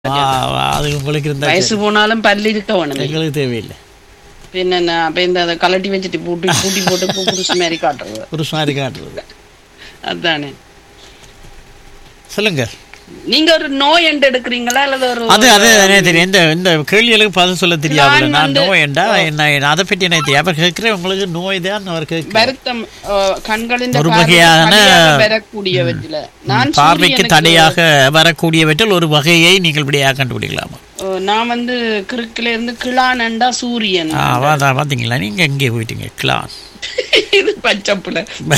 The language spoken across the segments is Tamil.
ஆ, அது உங்களுக்கு இருந்தா வயசு போனாலும் பல்லு இருக்க வேணும் எங்களுக்கு தேவையில்லை பின்ன என்ன அப்ப இந்த அதை கலட்டி வச்சுட்டு பூட்டி பூட்டி போட்டு பூ புதுசு மாதிரி காட்டுறது ஒரு மாதிரி காட்டுறது அதானே சொல்லுங்க நீங்க ஒரு நோய் என்று எடுக்கிறீங்களா அல்லது ஒரு அது அது எனக்கு தெரியும் இந்த இந்த கேள்விகளுக்கு பதில் சொல்ல தெரியாது நான் நான் வந்து- நோய் என்றா என்ன அதை பற்றி எனக்கு தெரியும் அவர் கேட்கிறேன் உங்களுக்கு நோய் தான் அவர் கேட்கிறேன் வருத்தம் அஹ், கண்களின் ஒரு பார்வைக்கு வகையான- தடையாக வரக்கூடியவற்றில நான் பார்வைக்கு சூரியனுக்கு- தடையாக வரக்கூடியவற்றில் ஒரு வகையை நீங்கள் இப்படியாக கண்டுபிடிக்கலாமா அஹ், நான் வந்து கிறுக்குல இருந்து கிளானண்டா சூரியன் ஆ, அதான் பார்த்தீங்களா நீங்கள் எங்கே போயிட்டீங்க கிளாஸ் இது பச்சப்புல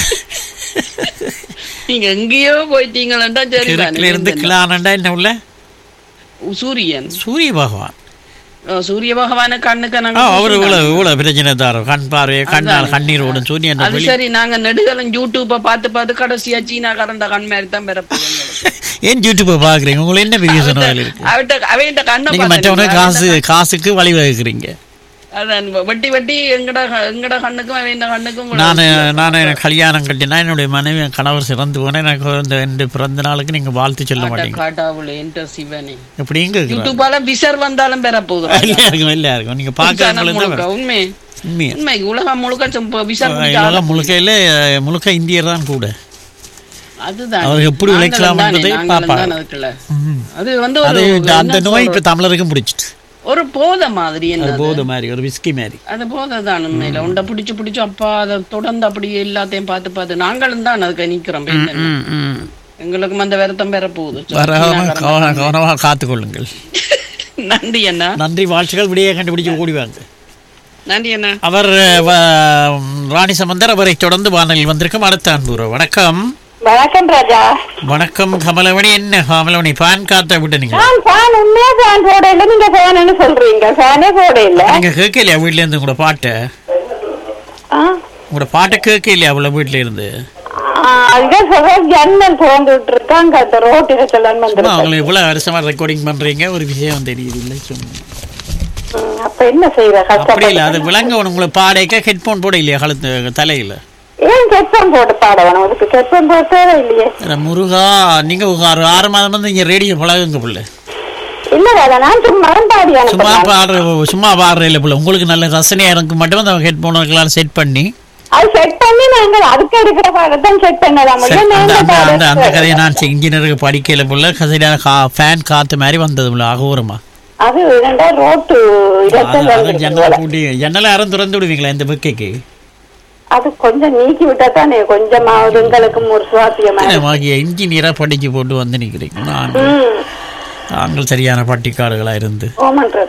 நீங்க எங்கேயோ போயிட்டீங்களா சரி கிழக்கில் இருந்து கிளானண்டா என்ன உள்ள சூரியன் சூரிய பகவான் அஹ், சூரிய பகவான கண்ணுக்கு ஆ, நாங்க அவர் இவ்வளவு இவ்வளவு பிரச்சனை தாரோம் கண் பார்வை கண்ணால் கண்ணீரோடும் சூரியன் அது சரி நாங்க நெடுகலம் யூடியூப்ப பார்த்து பார்த்து கடைசியா சீனா கடந்த கண் மாதிரி தான் பிறப்போம் எங்களுக்கு. ஏன் யூடியூப்பை பார்க்குறீங்க உங்களுக்கு என்ன பெரிய சொன்னாலும் இருக்கு அவட்ட அவன்கிட்ட கண்ணை நீங்க மற்றவங்க காசு காசுக்கு வழி வகுக்கிறீங்க அதான் வெட்டி வெட்டி எங்கட எங்கட கண்ணுக்கும் அவன் கண்ணுக்கும் நான் நான் எனக்கு கல்யாணம் கட்டினா என்னுடைய மனைவி என் கணவர் சிறந்து போனேன் எனக்கு இந்த ரெண்டு பிறந்த நாளுக்கு நீங்க வாழ்த்து சொல்ல மாட்டீங்க காட்டாவுல என்ற சிவனே எப்படிங்க இருக்கிறார் யூடியூப்பால விசர் வந்தாலும் பெற போதும் இல்லையா இருக்கும் இல்லையா இருக்கும் நீங்க பார்க்கறவங்களுக்கு முழுக்க உண்மை உண்மையா உண்மை உலகம் முழுக்க சும்மா விசர் பிடிச்ச உலகம் முழுக்கையில முழுக்க இந்தியர் தான் கூட அதுதான் அவர் எப்படி நாங்களும் உழைக்கலாம் தானே, என்பதை நாங்களும் பார்ப்பாங்க. தானே அதுக்குள்ள. ம். அது வந்து அது ஒரு இந்த- அந்த என்ன நோய் சொல்றது? இப்ப தமிழருக்கும் பிடிச்சிட்டு ஒரு போதை மாதிரி என்ன அது போது மாதிரி ஒரு விஸ்கி மாதிரி அது போதை தான் உண்மையில உண்டை பிடிச்சு பிடிச்சு அப்பா அதை தொடர்ந்து அப்படியே எல்லாத்தையும் பார்த்து பார்த்து நாங்களும் தான் அதுக்கு நிக்கிறோம் பெண்ணு. ம், ம். எங்களுக்கும் அந்த வருத்தம் பெற போகுது வராம கவனம் கவனமாக காத்துக்கொள்ளுங்கள் நன்றி அண்ணா நன்றி வாழ்த்துக்கள் விடிய கண்டுபிடிச்சு ஓடி வாங்க நன்றி அண்ணா அவர் வ- ராணி சம்பந்தர் அவரை தொடர்ந்து வானலில் வந்திருக்கும் அடுத்த அன்புற வணக்கம் வணக்கம் ராஜா வணக்கம் கமலவணி என்ன கமலவணி பான் காத்த விட்டு நீங்க நான் ஃபேன் உண்மையா ஃபேன் போட இல்ல நீங்க ஃபேன்னு சொல்றீங்க ஃபேனே போட இல்ல நீங்க கேட்கலையா வீட்ல இருந்து உங்களோட பாட்டை ஆ? உங்களோட பாட்டை கேட்கலையா அவ்வளவு வீட்ல இருந்து ஆ, அதுதான் சொல்ற ஜன்னல் திறந்துட்டு இருக்காங்க அந்த ரோட்டில செல்லான் சும்மா வந்துருக்கேன் அவங்களை இவ்வளவு வருஷமா ரெக்கார்டிங் பண்றீங்க ஒரு விஷயம் தெரியுது இல்லை சும்மா அப்ப என்ன செய்யற அப்படி இல்ல அது கஷ்டப்பட்டு விளங்க உங்களுக்கு பாடைக்க ஹெட்போன் போட இல்லையா கழுத்து தலையில ஏன் கெப்பம் போட்டு பாட வேணும் அதுக்கு கெப்பம் போட்டே இல்லையே அட முருகா நீங்க ஒரு ஆறு ஆறு மாதம் வந்து இங்க ரேடியோ பழகுங்க பிள்ளை இல்ல ராஜா நான் சும்மா பாடி சும்மா அனுப்புறேன் பாடுற சும்மா பாடுற இல்லை பிள்ளை உங்களுக்கு நல்ல ரசனையா இருக்கு மட்டும் அந்த ஹெட்போனுக்கெல்லாம் செட் பண்ணி அது செட் பண்ணி நாங்க அதுக்கு எடுக்கிற பாடத்தான் செட் பண்ணலாம் சரி, முடியும் அந்த நாங்க அந்த அந்த அந்த பாட கதையை நான் இன்ஜினியருக்கு படிக்கல புள்ள கசையா கா ஃபேன் காத்து மாதிரி வந்தது புள்ள அகோரமா அது ரெண்டா ரோட்டு இடத்துல அது வந்துருக்கு ஜன்னலை போல. பூட்டி ஜன்னலை யாரும் திறந்து விடுவீங்களா இந்த புக்கைக்கு அது கொஞ்சம் நீக்கி விட்டா தானே கொஞ்சமாவது எங்களுக்கும் ஒரு சுவாசியமா ஆகிய இன்ஜினியரா படிச்சு போட்டு வந்து நிக்கிறீங்க நான் ம் நாங்கள் சரியான பட்டிக்காடுகளா இருந்து ஓமன்றது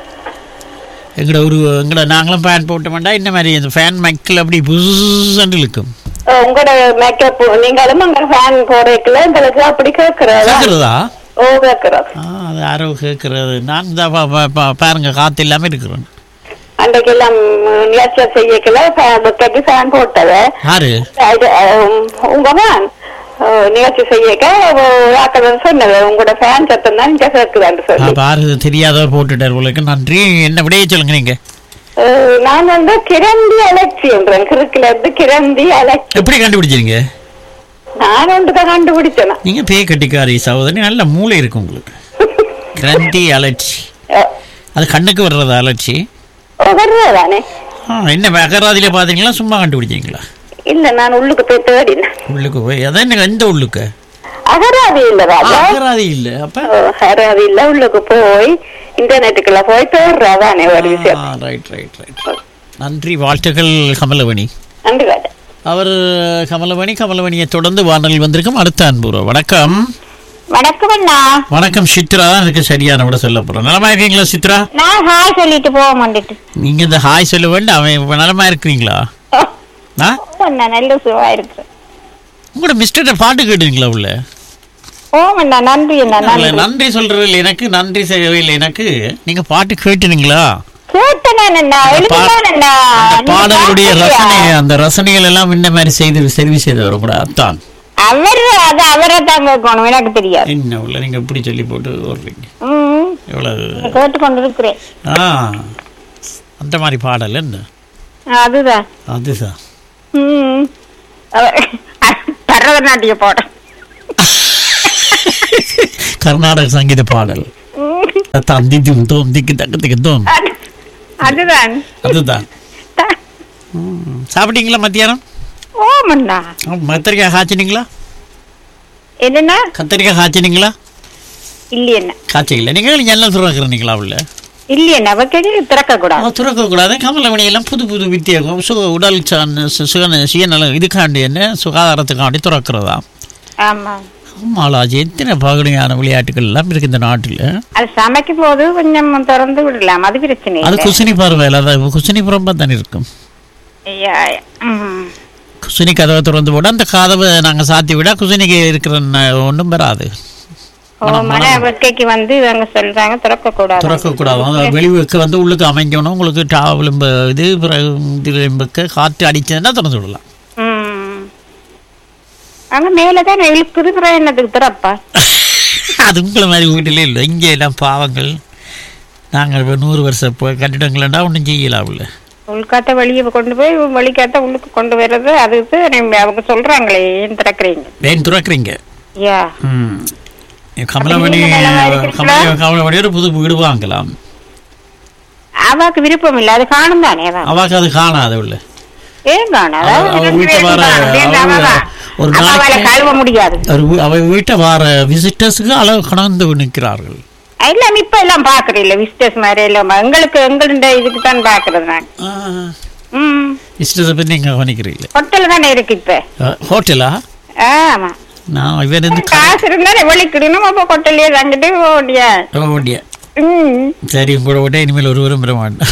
எங்கட ஒரு எங்கட நாங்களும் ஃபேன் போட்டோம்டா இந்த மாதிரி இந்த ஃபேன் மைக்கில் அப்படி புதுசு இழுக்கும் உங்களோட மேக்கப் நீங்களும் அங்க ஃபேன் போடக்கல உங்களுக்கு அப்படி கேக்குறதா கேட்குறதா ஓ கேக்குறது ஆ அது யாரோ கேட்குறது நான் தான் பா- பா- பா- பாருங்க காத்து இல்லாம இருக்கிறேன் அன்றைக்கு எல்லாம் நிகழ்ச்சியை செய்யக்கல புக்கைக்கு ஃபேன் போட்டது யாரு அது, அஹ், உங்க ஃபேன் நிகழ்ச்சி செய்யக்க ஆக்கள் சொன்னது உங்களோட ஃபேன் சத்தம் தான் இங்க கேக்குதான்னு சொல்லி அப்ப யாரு தெரியாத போட்டுட்டார் உங்களுக்கு நன்றி என்ன விடையே சொல்லுங்க நீங்க அஹ், நான் வந்து கிரந்தி அலட்சி என்றேன் கிறுக்குல இருந்து கிரந்தி அலட்சி எப்படி கண்டுபிடிச்சீங்க நான் ஒன்றுதான் கண்டுபிடிச்சேன் நீங்க பேய் கட்டிக்காரி சகோதரி நல்ல மூளை இருக்கு உங்களுக்கு கிரந்தி அலர்ச்சி அது கண்ணுக்கு வர்றது அலர்ச்சி வருதானே ஆ என்ன அகராதியில பாத்தீங்களா சும்மா கண்டுபிடிச்சீங்களா இல்ல நான் உள்ளுக்கு போய் தேடினேன் உள்ளுக்கு போய் அதான் எனக்கு எந்த உள்ளுக்கு அகராதி இல்ல ஆ, ராஜா அகராதி இல்ல அப்ப அகராதி இல்ல உள்ளுக்கு போய் இன்டர்நெட்டுக்குள்ள போய் தேடுறதானே ஒரு விஷயம் ரைட் ரைட் ரைட் நன்றி வாழ்த்துக்கள் கமலவணி நன்றி ராஜா அவர் கமலவணி கமலவணியை தொடர்ந்து வானலில் வந்திருக்கும் அடுத்த அன்புறோ வணக்கம் வணக்கம் அண்ணா வணக்கம் சித்ரா தான் எனக்கு சரியான விட சொல்ல போறேன் நலமா இருக்கீங்களா சித்ரா நான் ஹாய் சொல்லிட்டு போக மாட்டேட்டு நீங்க இந்த ஹாய் சொல்ல வேண்டாம் அவன் இப்ப நலமா இருக்கிறீங்களா ஆ அண்ணா நல்ல சுவா இருக்கிறேன் உங்களோட மிஸ்டர் பாட்டு கேட்டுங்களா உள்ள ஓம் அண்ணா நன்றி அண்ணா உங்களை நன்றி நன்றி சொல்றது இல்லை எனக்கு நன்றி செய்யவே இல்லை எனக்கு நீங்க பாட்டு கேட்டுனீங்களா கேட்டேன் அண்ணா எழுதினான் அண்ணா அந்த நீங்க பாடலுடைய பாக்கலையா? ரசனை அந்த ரசனைகள் எல்லாம் இந்த மாதிரி செய்து செறிவு செய்தவர் கூட அத்தான் அவர் அது அவரை தான் கேட்கணும் எனக்கு தெரியாது என்ன உள்ள நீங்க இப்படி சொல்லி போட்டு ஓடுறீங்க ம் எவ்வளவு கேட்டுக்கொண்டு இருக்கிறேன் ஆ அந்த மாதிரி பாடல் என்ன அதுதான் அதுதான் ம் அவர் பரதநாட்டிய பாடம் கர்நாடக சங்கீத பாடல் தந்தி தும் தோம் திக்கு தக்கு திக்கு தோம் அது- அதுதான் அதுதான் த- ம். சாப்பிட்டீங்களா மத்தியானம் ஓமண்ணா ஆ, கத்திரிக்காய் காய்ச்சினீங்களா என்னன்னா கத்திரிக்காய் காய்ச்சினீங்களா இல்லையண்ணா காய்ச்சிக்கல நீங்கள் ஜன்னல் துறக்கிறீங்களா உள்ள இல்லையண்ணா அவக்கடி திறக்க கூடாது அவன் துறக்கக்கூடாது கமலமணி எல்லாம் புது புது வித்தியாகம் சு உடல் சார்ந்த சு- சுக சுயநலம் இதுக்காண்டி என்ன சுகாதாரத்துக்காண்டி துறக்கிறதா ஆமா ஆமாலாஜி எத்தனை பகடியான விளையாட்டுகள் எல்லாம் இருக்கு இந்த நாட்டில் அது சமைக்கும் போது கொஞ்சம் திறந்து விடலாம் அது பிரச்சனை அது இல்லை குசினி பறவையில் அது குசினி புறம்பா தானே இருக்கும் ஐயா, ம். குசினி கதவை திறந்து போட அந்த கதவை நாங்கள் சாத்தி விட குசினிக்கு இருக்கிற ஒன்றும் வராது ஓ மன வெக்கைக்கு வந்து இவங்க சொல்றாங்க திறக்க கூடாது திறக்கக்கூடாது அது வெளிவுக்கு வந்து உள்ளுக்கு அமைக்கணும் உங்களுக்கு டாவலும் இது பிறகு இதுக்கு காற்று அடிச்சதுன்னா திறந்து விடலாம் ம். அங்க மேலதான் இழுக்குது பிறகு என்னதுக்கு திறப்பா அது உங்களை மாதிரி வீட்டிலே இல்லை இங்கே எல்லாம் பாவங்கள் நாங்கள் இப்போ நூறு வருஷம் இப்போ கட்டிடங்கள்டா ஒன்றும் செய்யலாம்ல உள்காத்த வெளியே கொண்டு போய் வெளிக்காத்த உள்ளுக்கு கொண்டு வர்றது அது இது நீங்க- அவங்க சொல்றாங்களே ஏன் திறக்கிறீங்க ஏன் துறக்கிறீங்க யா ம் கமலமணி நீங்க நல்லா இருக்கிறீங்களா? கமல கமலமணி ஒரு புது வீடு வாங்கலாம் அவாக்கு விருப்பம் இல்ல அது காணும் தானே அவன் அவாக்கு அது காணாது உள்ள ஏன் காணும் அவ- அவ அதாவது வீட்டை ரெண்டு வர- பேரும் காணும். ஏன் அவங்க அவ- ஒரு அவ அவளை நாளைக்கு- கழுவ முடியாது ஒரு வீ- அவ வீட்டை வர விசிட்டர்ஸுக்கு அளவு கணந்து நிற்கிறார்கள் எல்லாம் இப்ப எல்லாம் பாக்குறீல்ல விசிட்டர்ஸ் மாதிரி எல்லாம் எங்களுக்கு எங்களுடைய இதுக்கு தான் பாக்குறது நான் ம் விசிட்டர்ஸை பற்றி நீங்கள் கவனிக்கிறீங்களே ஹோட்டல் தானே இருக்கு இப்ப ஹோட்டலா ஆமா நான் இவன் இருந்து காசு இருந்தா வெளிக்கிடணும் அப்ப ஹோட்டல்லே தங்கிட்டு ஓடியா வேண்டிய ம் சரி உங்களோட விட இனிமேல் ஒருவரும் பெற மாட்டேன்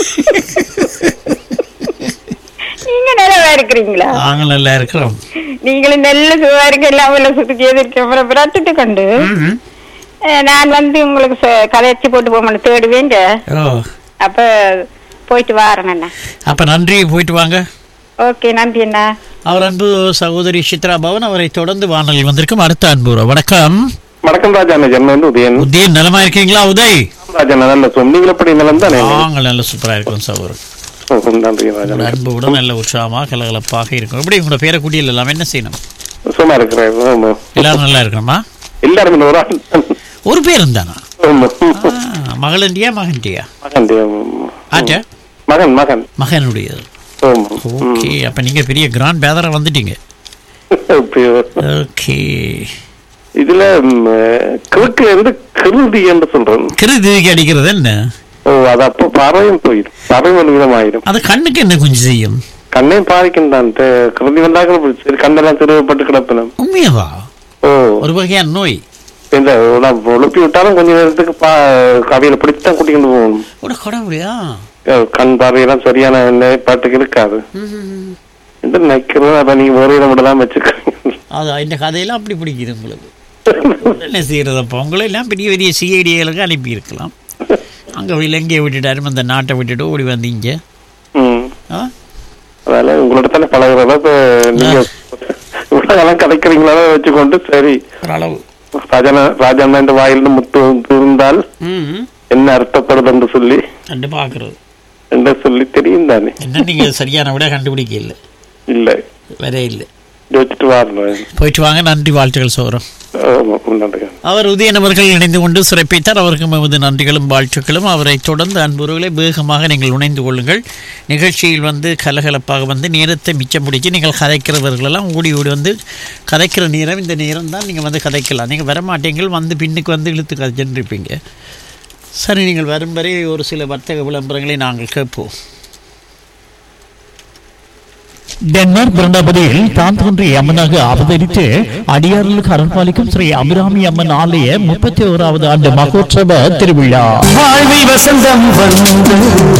நீங்க நல்லா இருக்கிறீங்களா நாங்கள் நல்லா இருக்கிறோம் நீங்களும் நல்ல சுவா இருக்க எல்லாம் உள்ள சுத்தி செய்திருக்க அப்புறம் பிராட்டிட்டு கொண்டு ம். அஹ், நான் வந்து உங்களுக்கு ச- கதைச்சி போட்டு போகணும் தேடுவேங்க ஓ அப்ப போயிட்டு வாரேன் அண்ணா அப்போ நன்றி போயிட்டு வாங்க ஓகே நன்றி அண்ணா அவர் அன்பு சகோதரி சித்ரா பவன் அவரை தொடர்ந்து வானலில் வந்திருக்கும் அடுத்த அன்பு உறவு. வணக்கம் வணக்கம் ராஜா அண்ணா ஜென்மம் வந்து உதயன் உதயன் நலமா இருக்கீங்களா உதய் ராஜா அண்ணா நல்ல சொன்னீங்கள எப்படி நிலம் தானே நாங்கள் நல்ல சூப்பரா இருக்கிறோம் சகோதரன் நன்றி ராஜா உங்களோட அன்பு கூட நல்ல உற்சாகமாக கலகலப்பாக இருக்கும் எப்படி உங்களோட பேரை கூட்டியில் எல்லாம் என்ன செய்யணும் சும்மா இருக்கிறேன் ஆமா. எல்லாரும் நல்லா இருக்கணுமா எல்லாருமே ஒரு ஆள் ஒரு பேரும் தானா ஆமா. மகளின்டியா மகன்டியா மகன் ஆச்சா மகன் மகன் மகனுடையது ஆமா. ஓகே அப்ப நீங்க பெரிய கிராண்ட் பேதரா வந்துட்டீங்க அப்படியோ. ஓகே இதுல ம், கிறுக்குல இருந்து கிருதி என்று சொல்றேன் கிருதிக்கு அடிக்கிறது என்ன ஓ அது அப்போ பறவையும் போயிடும் பறவை ஒரு விதமாயிடும் அது கண்ணுக்கு என்ன கொஞ்சம் செய்யும் கண்ணையும் பாதிக்கும் தான் தே- கிருதி வந்தாக்க சரி கண்ணெல்லாம் திருவப்பட்டு கிடப்பினும் உண்மையவா ஓ ஒரு வகையான நோய் இந்த நான் ஒழுப்பி விட்டாலும் கொஞ்ச நேரத்துக்கு பா கவியில பிடிச்சு தான் கூட்டிக்கிட்டு போகணும் ஒரு கடவுளையா அஹ் கண் பார்வையெல்லாம் சரியான பாட்டுக்கு இருக்காது இந்த நிக்கிறது அதை நீங்க வேற இடம் விடலாம் வச்சுக்கிறீங்க அது இந்த கதையெல்லாம் அப்படி பிடிக்குது உங்களுக்கு என்ன செய்யறது அப்போ உங்களை எல்லாம் பெரிய பெரிய சிஐடிகளுக்கு அனுப்பி இருக்கலாம் அங்கே இலங்கையை விட்டுட்டாரு அந்த நாட்டை விட்டுட்டு ஓடி வந்தீங்க ம். ஆ அதனால உங்களோட தானே பழகுறத இப்ப நீங்க இவ்வளவு கதைக்கிறீங்களா வச்சுக்கொண்டு சரி ஓரளவு ராஜான ராஜாண்ணா இந்த வாயிலிருந்து முத்து இருந்தால் ம் என்ன அர்த்தப்படுது என்று சொல்லி கண்டு பார்க்குறது என்று சொல்லி தெரியும் தானே என்ன நீங்கள் சரியான விட கண்டுபிடிக்க இல்லை இல்ல வேற இல்லை யோசிச்சுட்டு வரணும் போயிட்டு வாங்க நன்றி வாழ்த்துக்கள் சோரம் ஆமா, நன்றி அவர் உதயன் அவர்கள் இணைந்து கொண்டு சிறப்பித்தார் அவருக்கு எமது நன்றிகளும் வாழ்த்துக்களும் அவரை தொடர்ந்து அன்புறவுகளை வேகமாக நீங்கள் இணைந்து கொள்ளுங்கள் நிகழ்ச்சியில் வந்து கலகலப்பாக வந்து நேரத்தை மிச்சம் பிடிச்சி நீங்கள் கதைக்கிறவர்களெல்லாம் ஓடி ஓடி வந்து கதைக்கிற நேரம் இந்த நேரம் தான் நீங்கள் வந்து கதைக்கலாம் நீங்கள் வரமாட்டீங்கள் வந்து பின்னுக்கு வந்து இழுத்து கதைச்சுருப்பீங்க சரி நீங்கள் வரும் வரை ஒரு சில வர்த்தக விளம்பரங்களை நாங்கள் கேட்போம் டென்மார்க் பிரணபதியில் தான் தோன்றிய அம்மனாக அவதரித்து அடியார்களுக்கு அரண்பாலிக்கும் ஸ்ரீ அபிராமி அம்மன் ஆலய முப்பத்தி ஓராவது ஆண்டு மகோற்சவ திருவிழா வாழ்வில் வசந்தம் வந்து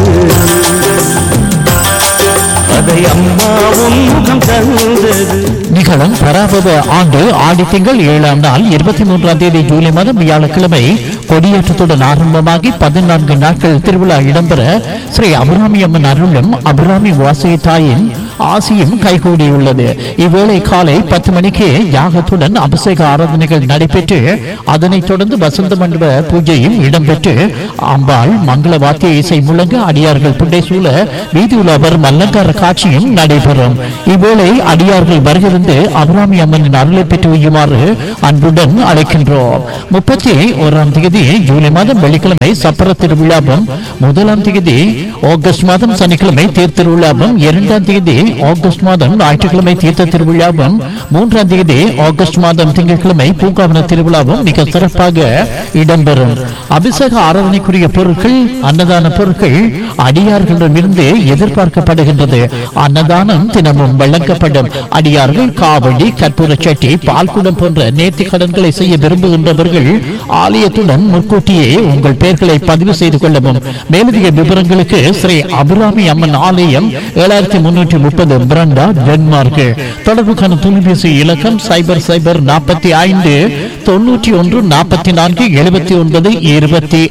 அதை அம்மாவும் முகம் தந்தது நிகழும் பராபவ ஆண்டு ஆடி திங்கள் ஏழாம் நாள் இருபத்தி மூன்றாம் தேதி ஜூலை மாதம் வியாழக்கிழமை கொடியேற்றத்துடன் ஆரம்பமாகி பதினான்கு நாட்கள் திருவிழா இடம்பெற ஸ்ரீ அபிராமி அம்மன் அருளும் அபிராமி வாசகி தாயின் ஆசியும் கைகூடியுள்ளது இவ்வேளை காலை பத்து மணிக்கு யாகத்துடன் அபிஷேக ஆராதனைகள் நடைபெற்று அதனைத் தொடர்ந்து வசந்த மண்டப பூஜையும் இடம்பெற்று அம்பாள் மங்கள வாத்திய இசை முழங்க அடியார்கள் புண்டை சூழ வீதி உலாவர் மல்லங்கார காட்சியும் நடைபெறும் இவ்வேளை அடியார்கள் வருகிறது அபிராமி அம்மனின் அருளை பெற்று வையுமாறு அன்புடன் அழைக்கின்றோம் முப்பத்தி ஓராம் தேதி ஜூலை மாதம் வெள்ளிக்கிழமை சப்பர திருவிழாவும் முதலாம் தேதி ஆகஸ்ட் மாதம் சனிக்கிழமை தேர் திருவிழாவும் இரண்டாம் தேதி ஆகஸ்ட் மாதம் ஞாயிற்றுக்கிழமை தீர்த்த திருவிழாவும் மூன்றாம் தேதி ஆகஸ்ட் மாதம் திங்கட்கிழமை பூங்காவன திருவிழாவும் மிக சிறப்பாக இடம்பெறும் அபிஷேக ஆராதனைக்குரிய பொருட்கள் அன்னதான பொருட்கள் அடியார்களிடமிருந்து எதிர்பார்க்கப்படுகின்றது அன்னதானம் தினமும் வழங்கப்படும் அடியார்கள் காவடி கற்பூர சட்டி பால்குடம் போன்ற நேர்த்தி கடன்களை செய்ய விரும்புகின்றவர்கள் ஆலயத்துடன் முன்கூட்டியே உங்கள் பெயர்களை பதிவு செய்து கொள்ளவும் மேலதிக விவரங்களுக்கு ஸ்ரீ அபிராமி அம்மன் ஆலயம் ஏழாயிரத்தி முன்னூற்றி முப்பது பிரண்டா டென்மார்க் தொடர்புக்கான தொலைபேசி இலக்கம் சைபர் சைபர் நாற்பத்தி ஐந்து தொண்ணூற்றி ஒன்று நாற்பத்தி நான்கு எழுபத்தி ஒன்பது இருபத்தி